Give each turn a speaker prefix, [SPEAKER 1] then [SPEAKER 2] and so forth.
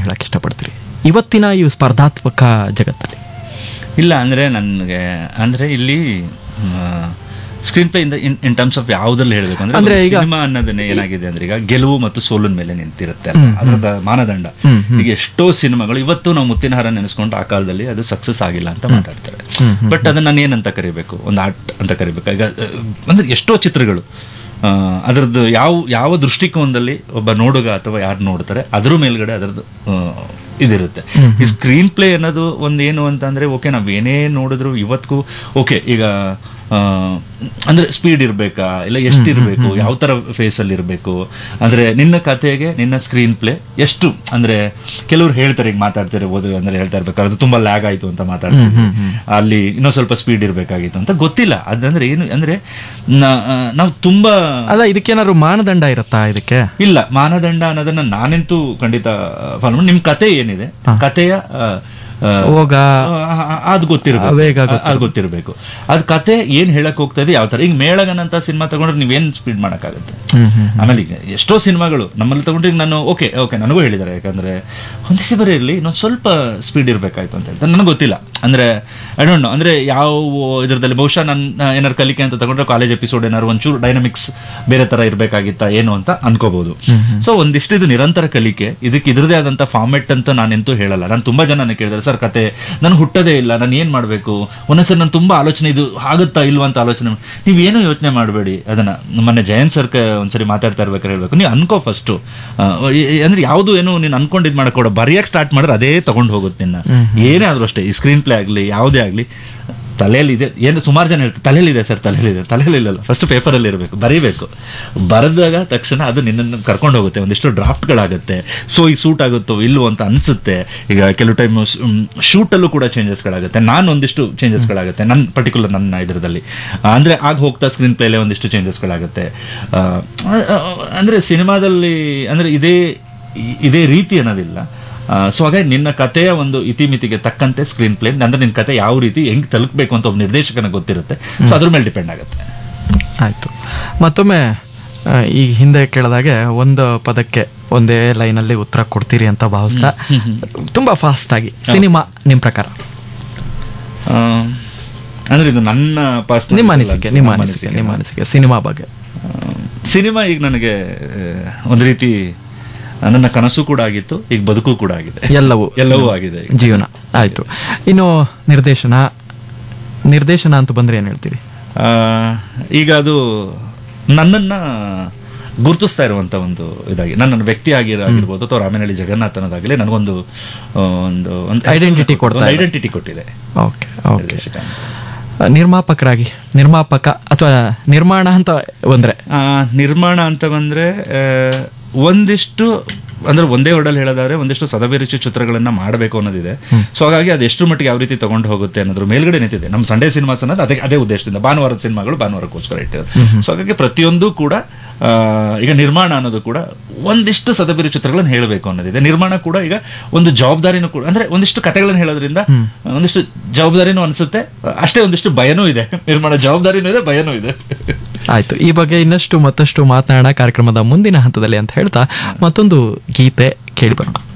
[SPEAKER 1] ಹೇಳಕ್ ಇಷ್ಟಪಡ್ತೀರಿ ಇವತ್ತಿನ ಈ ಸ್ಪರ್ಧಾತ್ಮಕ ಜಗತ್ತಲ್ಲಿ
[SPEAKER 2] ಇಲ್ಲ ಅಂದರೆ ನನಗೆ ಅಂದರೆ ಇಲ್ಲಿ ಸ್ಕ್ರೀನ್ ಪ್ಲೇ ಇಂದ ಇನ್ ಟರ್ಮ್ಸ್ ಆಫ್ ಯಾವುದ್ರಲ್ಲಿ ಹೇಳಬೇಕು
[SPEAKER 1] ಅಂದ್ರೆ
[SPEAKER 2] ಅಂದ್ರೆ
[SPEAKER 1] ಈಗ-
[SPEAKER 2] ಸಿನಿಮಾ ಅನ್ನೋದನ್ನೇ ಏನಾಗಿದೆ ಅಂದ್ರೆ ಈಗ ಗೆಲುವು ಮತ್ತು ಸೋಲಿನ ಮೇಲೆ ನಿಂತಿರುತ್ತೆ
[SPEAKER 1] ಹ್ಮ್,
[SPEAKER 2] ಅದರದ ಮಾನದಂಡ
[SPEAKER 1] ಹ್ಮ್, ಹ್ಮ್.
[SPEAKER 2] ಈಗ ಎಷ್ಟೋ ಸಿನಿಮಾಗಳು ಇವತ್ತು ನಾವು ಮುತ್ತಿನ ಹಾರ ನೆನೆಸ್ಕೊಂಡು ಆ ಕಾಲದಲ್ಲಿ ಅದು ಸಕ್ಸಸ್ ಆಗಿಲ್ಲ ಅಂತ ಮಾತಾಡ್ತಾರೆ
[SPEAKER 1] ಹ್ಮ್, ಹ್ಮ್,
[SPEAKER 2] ಬಟ್ ಅದನ್ನ ನಾನು ಏನಂತ ಕರಿಬೇಕು ಒಂದು ಆರ್ಟ್ ಅಂತ ಕರಿಬೇಕು ಈಗ ಅಹ್, ಅಂದ್ರೆ ಎಷ್ಟೋ ಚಿತ್ರಗಳು ಆ, ಅದರದ್ದು ಯಾವ ಯಾವ ದೃಷ್ಟಿಕೋನದಲ್ಲಿ ಒಬ್ಬ ನೋಡುಗ ಅಥವಾ ಯಾರು ನೋಡ್ತಾರೆ ಅದ್ರ ಮೇಲ್ಗಡೆ ಅದರದ್ದು ಆ, ಇದಿರುತ್ತೆ
[SPEAKER 1] ಹ್ಮ್,
[SPEAKER 2] ಈ ಸ್ಕ್ರೀನ್ ಪ್ಲೇ ಅನ್ನೋದು ಒಂದು ಏನು ಅಂತ ಅಂದ್ರೆ ಓಕೆ ನಾವ್ ಏನೇ ನೋಡಿದ್ರು ಇವತ್ತಿಗೂ ಓಕೆ ಈಗ ಆ, ಅಂದ್ರೆ ಸ್ಪೀಡ್ ಇರಬೇಕಾ ಇಲ್ಲ ಎಷ್ಟು ಇರಬೇಕು ಯಾವ ತರ ಫೇಸ್ ಅಲ್ಲಿ ಇರಬೇಕು ಅಂದ್ರೆ ನಿನ್ನ ಕಥೆಗೆ ನಿನ್ನ ಸ್ಕ್ರೀನ್ ಪ್ಲೇ ಎಷ್ಟು ಅಂದ್ರೆ ಕೆಲವ್ರು ಹೇಳ್ತಾರೆ ಈಗ ಮಾತಾಡ್ತಾರೆ ಓದು ಅಂದ್ರೆ ಹೇಳ್ತಾ ಇರ್ಬೇಕಾದ್ರೆ ಅದು ತುಂಬಾ ಲ್ಯಾಗ್ ಆಯ್ತು ಅಂತ ಮಾತಾಡ್ತಾರೆ
[SPEAKER 1] ಹ್ಮ್, ಹ್ಮ್,
[SPEAKER 2] ಅಲ್ಲಿ ಇನ್ನೂ ಸ್ವಲ್ಪ ಸ್ಪೀಡ್ ಇರಬೇಕಾಗಿತ್ತು ಅಂತ ಗೊತ್ತಿಲ್ಲ ಅದಂದ್ರೆ ಏನು ಅಂದ್ರೆ ನಾ- ಆ, ನಾವು ತುಂಬಾ
[SPEAKER 1] ಅಲ್ಲ ಇದಕ್ಕೇನಾದ್ರು ಮಾನದಂಡ ಇರುತ್ತಾ ಇದಕ್ಕೆ
[SPEAKER 2] ಇಲ್ಲ ಮಾನದಂಡ ಅನ್ನೋದನ್ನ ನಾನೆಂತೂ ಖಂಡಿತ ಫಾಲೋ ಮಾಡಿ ನಿಮ್ ಕತೆ ಏನಿದೆ ಕತೆಯ ಆ, ಆ,
[SPEAKER 1] ಹೋಗ
[SPEAKER 2] ಅದು ಗೊತ್ತಿರಬೇಕು
[SPEAKER 1] ವೇಗ
[SPEAKER 2] ಅದು ಗೊತ್ತಿರಬೇಕು ಅದ್ ಕತೆ ಏನ್ ಹೇಳಕ್ ಹೋಗ್ತಾ ಇದೆ ಯಾವ ತರ ಈಗ ಮೇಳಗನಂತ ಸಿನಿಮಾ ತಗೊಂಡ್ರೆ ನೀವೇನ್ ಸ್ಪೀಡ್ ಮಾಡಕ್ಕಾಗತ್ತೆ
[SPEAKER 1] ಹ್ಮ್ ಹ್ಮ್
[SPEAKER 2] ಆಮೇಲೆ ಈಗ ಎಷ್ಟೋ ಸಿನಿಮಾಗಳು ನಮ್ಮಲ್ಲಿ ತಗೊಂಡ್ರೆ ಈಗ ನಾನು ಓಕೆ ಓಕೆ ನನಗೂ ಹೇಳಿದ್ದಾರೆ ಯಾಕಂದ್ರೆ ಒಂದಿಸಿ ಬರೀ ಇರಲಿ ಇನ್ನೊಂದು ಸ್ವಲ್ಪ ಸ್ಪೀಡ್ ಇರಬೇಕಾಯ್ತು ಅಂತ ಹೇಳ್ತಾರೆ ನನಗೆ ಗೊತ್ತಿಲ್ಲ ಅಂದ್ರೆ ಐ ಡೋಂಟ್ ನೋ ಅಂದ್ರೆ ಯಾವ ಇದ್ರದಲ್ಲಿ ಬಹುಶಃ ನನ್ನ ಏನಾರು ಕಲಿಕೆ ಅಂತ ತಗೊಂಡ್ರೆ ಕಾಲೇಜ್ ಎಪಿಸೋಡ್ ಏನಾದ್ರು ಒಂಚೂರು ಡೈನಮಿಕ್ಸ್ ಬೇರೆ ತರ ಇರಬೇಕಾಗಿತ್ತಾ ಏನು ಅಂತ ಅನ್ಕೋಬಹುದು ಸೊ ಒಂದಿಷ್ಟು ಇದು ನಿರಂತರ ಕಲಿಕೆ ಇದಕ್ಕೆ ಇದ್ರದೇ ಆದಂತ ಫಾರ್ಮೆಟ್ ಅಂತ ನಾನೆಂತೂ ಹೇಳಲ್ಲ ನಾನು ತುಂಬಾ ಜನ ನನಗೆ ಕೇಳಿದ್ರೆ ಸರ್ ಕತೆ ನನ್ ಹುಟ್ಟದೇ ಇಲ್ಲ ನಾನು ಏನ್ ಮಾಡ್ಬೇಕು ಒಂದೊಂದ್ಸರಿ ನಾನು ತುಂಬಾ ಆಲೋಚನೆ ಇದು ಆಗುತ್ತಾ ಇಲ್ವಾ ಅಂತ ಆಲೋಚನೆ ಮಾಡ್- ನೀವೇನು ಯೋಚನೆ ಮಾಡಬೇಡಿ ಅದನ್ನ ಮೊನ್ನೆ ಜಯಂತ್ ಸರ್ ಒಂದ್ಸರಿ ಮಾತಾಡ್ತಾ ಇರ್ಬೇಕಾದ್ರೆ ಹೇಳ್ಬೇಕು ನೀವು ಅನ್ಕೋ ಫಸ್ಟ್ ಅಂದ್ರೆ ಯಾವುದು ಏನು ನೀನು ಅನ್ಕೊಂಡಿದ್ ಮಾಡಕೋಡ ಬರೆಯಕ್ ಸ್ಟಾರ್ಟ್ ಮಾಡಿದ್ರೆ ಅದೇ ತಗೊಂಡು ಹೋಗುತ್ತೆ ನಿನ್ನ ಏನೇ ಆದ್ರೂ ಅಷ್ಟೇ ಈ ಸ್ಕ್ರೀನ್ ಪ್ಲೇ ಆಗ್ಲಿ ಯಾವುದೇ ಆಗ್ಲಿ ತಲೆಯಲ್ಲಿ ಇದೆ ಏನು ಸುಮಾರು ಜನ ಹೇಳ್ತಾರೆ ತಲೆಯಲ್ಲಿ ಇದೆ ಸರ್ ತಲೆಯಲ್ಲಿ ಇದೆ ತಲೆಯಲ್ಲಿ ಇಲ್ಲಲ್ಲ ಫಸ್ಟ್ ಪೇಪರಲ್ಲಿ ಇರಬೇಕು ಬರೀಬೇಕು ಬರೆದಾಗ ತಕ್ಷಣ ಅದು ನಿನ್ನನ್ನು ಕರ್ಕೊಂಡು ಹೋಗುತ್ತೆ ಒಂದಿಷ್ಟು ಡ್ರಾಫ್ಟ್ಗಳಾಗುತ್ತೆ ಸೊ ಈ ಸೂಟ್ ಆಗುತ್ತೋ ಇಲ್ವೋ ಅಂತ ಅನ್ಸುತ್ತೆ ಈಗ ಕೆಲವು ಟೈಮ್ ಶೂಟಲ್ಲೂ ಕೂಡ ಚೇಂಜಸ್ಗಳಾಗುತ್ತೆ ನಾನು ಒಂದಿಷ್ಟು ಚೇಂಜಸ್ಗಳಾಗುತ್ತೆ ನನ್ನ ಪರ್ಟಿಕ್ಯುಲರ್ ನನ್ನ ಇದರದಲ್ಲಿ ಅಂದ್ರೆ ಆಗ ಹೋಗ್ತಾ ಸ್ಕ್ರೀನ್ ಪ್ಲೇಲೆ ಒಂದಿಷ್ಟು ಚೇಂಜಸ್ಗಳಾಗುತ್ತೆ ಆ, ಆ, ಅಂದ್ರೆ ಸಿನಿಮಾದಲ್ಲಿ ಅಂದ್ರೆ ಇದೇ ಇದೇ ರೀತಿ ಅನ್ನೋದಿಲ್ಲ ಸೊ ಹಾಗಾಗಿ ನಿನ್ನ ಕಥೆಯ ಒಂದು ಇತಿಮಿತಿಗೆ ತಕ್ಕಂತೆ ಸ್ಕ್ರೀನ್ ಪ್ಲೇ ಅಂದ್ರೆ ನಿನ್ನ ಕತೆ ಯಾವ ರೀತಿ ಹೆಂಗ್ ತಲುಪಬೇಕು ಅಂತ ಒಬ್ಬ ನಿರ್ದೇಶಕನ ಗೊತ್ತಿರುತ್ತೆ ಸೊ ಅದ್ರ ಮೇಲೆ ಡಿಪೆಂಡ್ ಆಗುತ್ತೆ
[SPEAKER 1] ಆಯ್ತು ಮತ್ತೊಮ್ಮೆ ಆ, ಈ ಹಿಂದೆ ಕೇಳಿದಾಗೆ ಒಂದು ಪದಕ್ಕೆ ಒಂದೇ ಲೈನಲ್ಲಿ ಉತ್ತರ ಕೊಡ್ತೀರಿ ಅಂತ ಭಾವಿಸ್ತಾ ತುಂಬಾ ಫಾಸ್ಟ್ ಆಗಿ ಸಿನಿಮಾ ನಿಮ್ ಪ್ರಕಾರ
[SPEAKER 2] ಆ, ಅಂದ್ರೆ ಇದು ನನ್ನ personal
[SPEAKER 1] ನಿಮ್ಮ ಅನಿಸಿಕೆ ನಿಮ್ಮ
[SPEAKER 2] ನಮ್ಮ
[SPEAKER 1] ಅನಿಸಿಕೆ ನಿಮ್ಮ ಅನಿಸಿಕೆ ಸಿನಿಮಾ ಬಗ್ಗೆ
[SPEAKER 2] ಆ, ಸಿನಿಮಾ ಈಗ ನನಗೆ ಆ, ಒಂದು ರೀತಿ ನನ್ನ ಕನಸು ಕೂಡ ಆಗಿತ್ತು ಈಗ ಬದುಕು ಕೂಡ ಆಗಿದೆ
[SPEAKER 1] ಎಲ್ಲವೂ
[SPEAKER 2] ಎಲ್ಲವೂ ಆಗಿದೆ ಈಗ.
[SPEAKER 1] ಜೀವನ ಆಯ್ತು ಇನ್ನು ನಿರ್ದೇಶನ ನಿರ್ದೇಶನ ಅಂತ ಬಂದ್ರೆ ಏನ್ ಹೇಳ್ತೀರಿ
[SPEAKER 2] ಆ, ಈಗ ಅದು ನನ್ನನ್ನ ಗುರುತಿಸ್ತಾ ಇರುವಂತ ಒಂದು ಇದಾಗಿ ನನ್ನ ವ್ಯಕ್ತಿ ಆಗಿರ ಆಗಿರ್ಬೋದು ಅಥವಾ ರಾಮನಹಳ್ಳಿ ಜಗನ್ನಾಥ್ ಅನ್ನೋದಾಗಲಿ ನನಗೊಂದು ಆ, ಒಂದು
[SPEAKER 1] Identity ಕೊಡ್ತಾ ಇದೆ.
[SPEAKER 2] ಐಡೆಂಟಿಟಿ ಕೊಟ್ಟಿದೆ
[SPEAKER 1] ಓಕೆ ಓಕೆ
[SPEAKER 2] ನಿರ್ದೇಶಕ ಅಂತ.
[SPEAKER 1] ನಿರ್ಮಾಪಕರಾಗಿ ನಿರ್ಮಾಪಕ ಅಥವಾ ನಿರ್ಮಾಣ ಅಂತ ಬಂದ್ರೆ
[SPEAKER 2] ಆ, ನಿರ್ಮಾಣ ಅಂತ ಬಂದ್ರೆ ಆ, ಒಂದಿಷ್ಟು ಅಂದ್ರೆ ಒಂದೇ ವರ್ಡಲ್ಲಿ ಹೇಳೋದಾದ್ರೆ ಒಂದಿಷ್ಟು ಸದಭಿರುಚಿ ಚಿತ್ರಗಳನ್ನ ಮಾಡಬೇಕು ಅನ್ನೋದಿದೆ ಸೊ ಹಾಗಾಗಿ ಅದು ಎಷ್ಟು ಮಟ್ಟಿಗೆ ಯಾವ ರೀತಿ ತಗೊಂಡು ಹೋಗುತ್ತೆ ಅನ್ನೋದ್ರ ಮೇಲ್ಗಡೆ ನಿಂತಿದೆ ನಮ್ಮ ಸಂಡೇ ಸಿನಿಮಾಸ್ ಅನ್ನೋದು ಅದೇ ಅದೇ ಉದ್ದೇಶದಿಂದ ಭಾನುವಾರದ ಸಿನಿಮಾಗಳು ಭಾನುವಾರಕ್ಕೋಸ್ಕರ ಇಟ್ಟಿರೋದು ಸೊ ಹಾಗಾಗಿ ಪ್ರತಿಯೊಂದು ಕೂಡ ಆ, ಈಗ ನಿರ್ಮಾಣ ಅನ್ನೋದು ಕೂಡ ಒಂದಿಷ್ಟು ಸದಭಿರು ಚಿತ್ರಗಳನ್ನ ಹೇಳಬೇಕು ಅನ್ನೋದಿದೆ ನಿರ್ಮಾಣ ಕೂಡ ಈಗ ಒಂದು ಜವಾಬ್ದಾರಿನೂ ಕೂಡ ಅಂದ್ರೆ ಒಂದಿಷ್ಟು ಕಥೆಗಳನ್ನ ಹೇಳೋದ್ರಿಂದ ಒಂದಿಷ್ಟು ಜವಾಬ್ದಾರಿನೂ ಅನ್ಸುತ್ತೆ ಅಷ್ಟೇ ಒಂದಿಷ್ಟು ಭಯನೂ ಇದೆ ನಿರ್ಮಾಣ ಜವಾಬ್ದಾರಿನೂ ಇದೆ ಭಯನೂ ಇದೆ
[SPEAKER 1] ಆಯ್ತು ಈ ಬಗ್ಗೆ ಇನ್ನಷ್ಟು ಮತ್ತಷ್ಟು ಮಾತನಾಡೋಣ ಕಾರ್ಯಕ್ರಮದ ಮುಂದಿನ ಹಂತದಲ್ಲಿ ಅಂತ ಹೇಳ್ತಾ ಮತ್ತೊಂದು ಗೀತೆ ಕೇಳಿ ಬರೋಣ